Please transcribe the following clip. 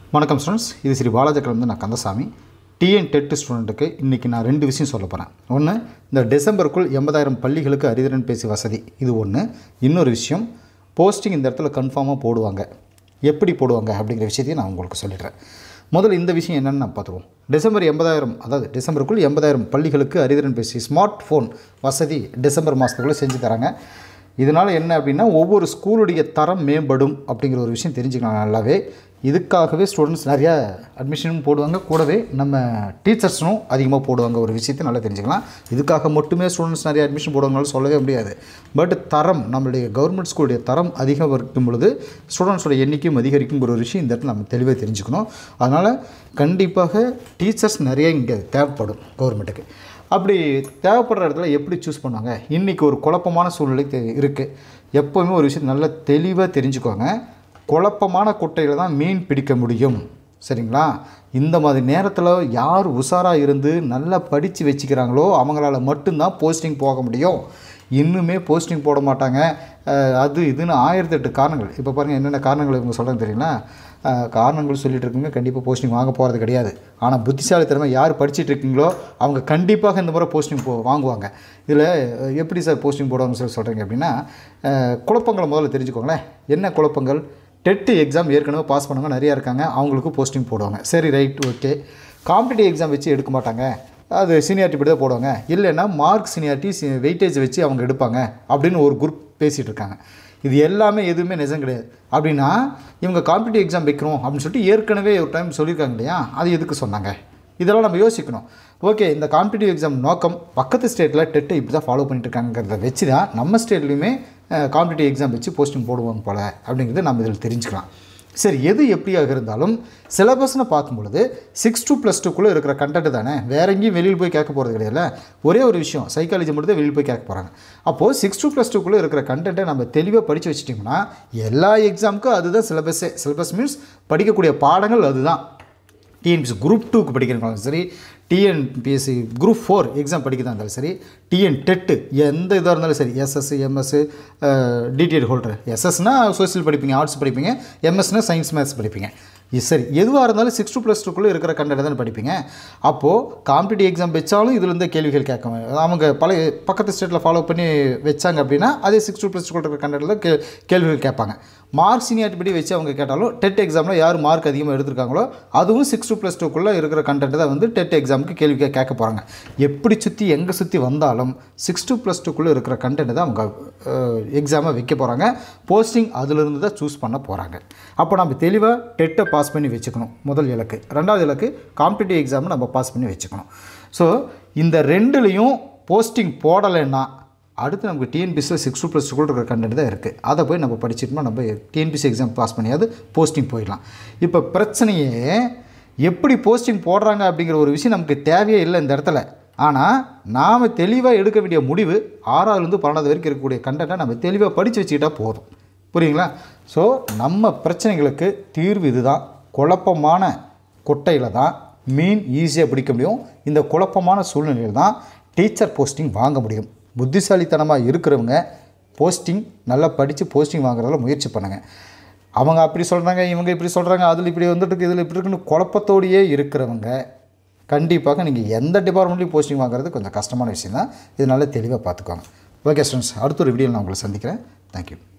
வணக்கம் ஸ்டூடெண்ட்ஸ் இது ஸ்ரீ பாலாஜக்கலேருந்து நான் கந்தசாமி டிஎன் டெட் ஸ்டூடெண்ட்டுக்கு இன்றைக்கி நான் ரெண்டு விஷயம் சொல்ல போகிறேன் ஒன்று இந்த டிசம்பருக்குள் எண்பதாயிரம் பள்ளிகளுக்கு அறிதிறன் பேசி வசதி இது ஒன்று இன்னொரு விஷயம் போஸ்டிங் இந்த இடத்துல கன்ஃபார்மாக போடுவாங்க எப்படி போடுவாங்க அப்படிங்கிற விஷயத்தையும் நான் உங்களுக்கு சொல்லிடுறேன் முதல்ல இந்த விஷயம் என்னென்னு நான் பார்த்துருவோம் டிசம்பர் எண்பதாயிரம் அதாவது டிசம்பருக்குள் எண்பதாயிரம் பள்ளிகளுக்கு அறிதிறன் பேசி ஸ்மார்ட் ஃபோன் வசதி டிசம்பர் மாதத்துக்குள்ளே செஞ்சு தராங்க இதனால் என்ன அப்படின்னா ஒவ்வொரு ஸ்கூலுடைய தரம் மேம்படும் அப்படிங்கிற ஒரு விஷயம் தெரிஞ்சுக்கலாம் நல்லாவே இதுக்காகவே ஸ்டூடெண்ட்ஸ் நிறையா அட்மிஷனும் போடுவாங்க கூடவே நம்ம டீச்சர்ஸும் அதிகமாக போடுவாங்க ஒரு விஷயத்தை நல்லா தெரிஞ்சுக்கலாம் இதுக்காக மட்டுமே ஸ்டூடெண்ட்ஸ் நிறைய அட்மிஷன் போடுவாங்கனாலும் சொல்லவே முடியாது பட் தரம் நம்மளுடைய கவர்மெண்ட் ஸ்கூலுடைய தரம் அதிகம் இருக்கும் பொழுது ஸ்டூடெண்ட்ஸோட எண்ணிக்கையும் அதிகரிக்குங்கிற ஒரு விஷயம் இந்த இடத்துல நம்ம தெளிவாக தெரிஞ்சுக்கணும் அதனால் கண்டிப்பாக டீச்சர்ஸ் நிறைய இங்கே தேவைப்படும் கவர்மெண்ட்டுக்கு அப்படி தேவைப்படுற இடத்துல எப்படி சூஸ் பண்ணுவாங்க இன்றைக்கி ஒரு குழப்பமான சூழ்நிலை தெ- இருக்குது எப்போவுமே ஒரு விஷயம் நல்லா தெளிவாக தெரிஞ்சுக்கோங்க குழப்பமான குட்டையில் தான் மீன் பிடிக்க முடியும் சரிங்களா இந்த மாதிரி நேரத்தில் யார் உஷாராக இருந்து நல்லா படித்து வச்சுக்கிறாங்களோ அவங்களால மட்டும்தான் போஸ்டிங் போக முடியும் இன்னுமே போஸ்டிங் போட மாட்டாங்க அஹ் அது இதுன்னு ஆயிரத்தெட்டு காரணங்கள் இப்போ பாருங்கள் என்னென்ன காரணங்கள் இவங்க சொல்கிறாங்க தெரியுங்களா அஹ் காரணங்கள் சொல்லிட்டு இருக்குங்க கண்டிப்பாக போஸ்டிங் வாங்க போகிறது கிடையாது ஆனால் புத்திசாலித்தனமாக யார் படிச்சிட்டு இருக்கீங்களோ அவங்க கண்டிப்பாக இந்த முறை போஸ்டிங் போ வாங்குவாங்க இதில் எப்படி சார் போஸ்டிங் போடுவாங்கன்னு சொல்லி சொல்கிறீங்க அப்படின்னா அஹ் குழப்பங்களை முதல்ல தெரிஞ்சுக்கோங்களேன் என்ன குழப்பங்கள் டெட்டு எக்ஸாம் ஏற்கனவே பாஸ் பண்ணவங்க நிறையா இருக்காங்க அவங்களுக்கு போஸ்டிங் போடுவாங்க சரி ரைட் ஓகே காம்படிட்டிவ் எக்ஸாம் வச்சு எடுக்க மாட்டாங்க அது சீனியாரிட்டி படி தான் போடுவாங்க இல்லைன்னா மார்க் சீனியாரிட்டி வெயிட்டேஜ் வச்சு அவங்க எடுப்பாங்க அப்படின்னு ஒரு குரூப் பேசிகிட்டு இருக்காங்க இது எல்லாமே எதுவுமே நிஜம் கிடையாது அப்படின்னா இவங்க காம்படிட்டிவ் எக்ஸாம் வைக்கிறோம் அப்படின்னு சொல்லிட்டு ஏற்கனவே ஒரு டைம் சொல்லியிருக்காங்க இல்லையா அது எதுக்கு சொன்னாங்க இதெல்லாம் நம்ம யோசிக்கணும் ஓகே இந்த காம்படிட்டிவ் எக்ஸாம் நோக்கம் பக்கத்து ஸ்டேட்டில் டெட்டை இப்படி தான் ஃபாலோ பண்ணிட்டு இருக்காங்கிறத வச்சு தான் நம்ம ஸ்டேட்லேயுமே காம்படிட்டிவ் எக்ஸாம் வச்சு போஸ்டிங் போடுவாங்க போல் அப்படிங்கிறத நம்ம இதில் தெரிஞ்சுக்கலாம் சரி எது எப்படியாக இருந்தாலும் சிலபஸ்னு பார்க்கும் பொழுது சிக்ஸ் டூ ப்ளஸ் டூக்குள்ளே இருக்கிற கண்டென்ட் தானே வேற எங்கேயும் வெளியில் போய் கேட்க போகிறது கிடையாது ஒரே ஒரு விஷயம் சைக்காலஜி மட்டும் தான் வெளியில் போய் கேட்க போகிறாங்க அப்போது சிக்ஸ் டூ ப்ளஸ் டூக்குள்ளே இருக்கிற கண்டென்ட்டை நம்ம தெளிவாக படித்து வச்சிட்டிங்கன்னா எல்லா எக்ஸாமுக்கும் அதுதான் சிலபஸே சிலபஸ் மீன்ஸ் படிக்கக்கூடிய பாடங்கள் அதுதான் டிஎன்பிஎஸ்சி குரூப் டூக்கு படிக்கிறவங்களும் சரி டிஎன்பிஎஸ்சி குரூப் ஃபோர் எக்ஸாம் படிக்கிறதா இருந்தாலும் சரி டிஎன் டெட்டு எந்த இதாக இருந்தாலும் சரி எஸ்எஸ் எம்எஸ் டிடிஎட் ஹோல்டர் எஸ்எஸ்னால் சோசியல் படிப்பீங்க ஆர்ட்ஸ் படிப்பீங்க எம்எஸ்னா சயின்ஸ் மேத்ஸ் படிப்பீங்க இது சரி எதுவாக இருந்தாலும் சிக்ஸ் டூ ப்ளஸ் டூக்குள்ளே இருக்கிற கண்டென்ட் தானே படிப்பீங்க அப்போது காம்படிட்டிவ் எக்ஸாம் வச்சாலும் இதுல இருந்த கேள்விகள் கேட்க அவங்க பல பக்கத்து ஸ்டேட்டில் ஃபாலோ பண்ணி வச்சாங்க அப்படின்னா அதே சிக்ஸ் டூ ப்ளஸ் டூ இருக்கிற கண்டென்ட்டில் கே கேள்விகள் கேட்பாங்க மார்க் சீனியாரிட்டி படி வச்சு அவங்க கேட்டாலும் டெட் எக்ஸாமில் யார் மார்க் அதிகமாக எடுத்திருக்காங்களோ அதுவும் சிக்ஸ் டூ ப்ளஸ் டூக்குள்ளே இருக்கிற கண்டென்ட் தான் வந்து டெட் எக்ஸாமுக்கு கேள்வி கே- கேட்க போகிறாங்க எப்படி சுற்றி எங்கே சுற்றி வந்தாலும் சிக்ஸ் டூ ப்ளஸ் டூக்குள்ளே இருக்கிற கண்டென்ட் தான் அவங்க எக்ஸாமை வைக்க போகிறாங்க போஸ்டிங் அதிலிருந்து தான் சூஸ் பண்ண போகிறாங்க அப்போ நம்ம தெளிவாக டெட்டை பாஸ் பண்ணி வச்சுக்கணும் முதல் இலக்கு ரெண்டாவது இலக்கு காம்படிட்டிவ் எக்ஸாமை நம்ம பாஸ் பண்ணி வச்சுக்கணும் ஸோ இந்த ரெண்டுலேயும் போஸ்டிங் போடலைன்னா அடுத்து நமக்கு டிஎன்பிசியில் சிக்ஸ் டூ ப்ளஸ் கூட இருக்கிற கண்டென்ட் தான் இருக்குது அதை போய் நம்ம படிச்சிட்டோம்னா நம்ம டிஎன்பிசி எக்ஸாம் பாஸ் பண்ணியாவது போஸ்டிங் போயிடலாம் இப்போ பிரச்சனையே எப்படி போஸ்டிங் போடுறாங்க அப்படிங்கிற ஒரு விஷயம் நமக்கு தேவையே இல்லை இந்த இடத்துல ஆனால் நாம் தெளிவாக எடுக்க வேண்டிய முடிவு ஆறாவதுலேருந்து பன்னெண்டாவது வரைக்கும் இருக்கக்கூடிய கண்டென்ட்டை நம்ம தெளிவாக படித்து வச்சுக்கிட்டா போதும் புரியுங்களா ஸோ நம்ம பிரச்சனைகளுக்கு தீர்வு இதுதான் குழப்பமான குட்டையில் தான் மீன் ஈஸியாக பிடிக்க முடியும் இந்த குழப்பமான சூழ்நிலையில் தான் டீச்சர் போஸ்டிங் வாங்க முடியும் புத்திசாலித்தனமாக இருக்கிறவங்க போஸ்டிங் நல்லா படித்து போஸ்டிங் வாங்குறதுல முயற்சி பண்ணுங்கள் அவங்க அப்படி சொல்கிறாங்க இவங்க இப்படி சொல்கிறாங்க அதில் இப்படி வந்துட்டு இருக்கு இதில் இப்படி இருக்குன்னு குழப்பத்தோடையே இருக்கிறவங்க கண்டிப்பாக நீங்கள் எந்த டிபார்ட்மெண்ட்லையும் போஸ்டிங் வாங்குறது கொஞ்சம் கஷ்டமான விஷயம் தான் இது நல்லா தெளிவாக பார்த்துக்கோங்க ஓகே ஸ்டூடெண்ட்ஸ் அடுத்த ஒரு வீடியோவில் நான் உங்களை சந்திக்கிறேன் தேங்க்யூ